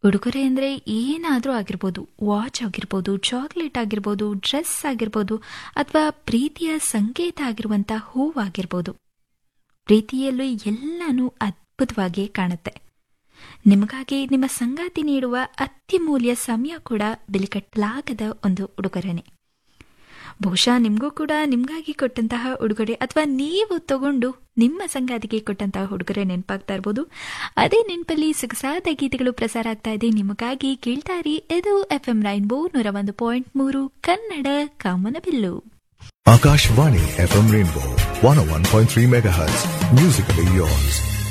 ಉಡುಗೊರೆ ಅಂದರೆ ಏನಾದರೂ ಆಗಿರ್ಬೋದು ವಾಚ್ ಆಗಿರ್ಬೋದು ಚಾಕ್ಲೇಟ್ ಆಗಿರ್ಬೋದು ಡ್ರೆಸ್ ಆಗಿರ್ಬೋದು ಅಥವಾ ಪ್ರೀತಿಯ ಸಂಕೇತ ಆಗಿರುವಂಥ ಹೂವಾಗಿರ್ಬೋದು ಪ್ರೀತಿಯಲ್ಲೂ ಎಲ್ಲನೂ ಅದ್ಭುತವಾಗಿ ಕಾಣುತ್ತೆ ನಿಮಗಾಗಿ ನಿಮ್ಮ ಸಂಗಾತಿ ನೀಡುವ ಅತ್ಯಮೂಲ್ಯ ಸಮಯ ಕೂಡ ಬೆಲೆಕಟ್ಟಲಾಗದ ಒಂದು ಉಡುಗೊರೆನೆ ಬಹುಶಃ ನಿಮಗೂ ಕೂಡ ನಿಮಗಾಗಿ ಕೊಟ್ಟಂತಹ ಉಡುಗೊರೆ ಅಥವಾ ನೀವು ತಗೊಂಡು ನಿಮ್ಮ ಸಂಗಾತಿಗೆ ಕೊಟ್ಟಂತಹ ಉಡುಗೊರೆ ನೆನಪಾಗ್ತಾ ಇರ್ಬೋದು ಅದೇ ನೆನಪಲ್ಲಿ ಸೊಗಸಾದ ಗೀತೆಗಳು ಪ್ರಸಾರ ಆಗ್ತಾ ಇದೆ ನಿಮಗಾಗಿ ಕೇಳ್ತಾ ಇರಿ ಇದು ಎಫ್ ಎಂ ರೈನ್ಬೋ ನೂರ ಒಂದು ಪಾಯಿಂಟ್ ಮೂರು ಕನ್ನಡ ಕಾಮನಬಿಲ್ಲು Akashvani FM Rainbow 101.3 MHz. Musically yours.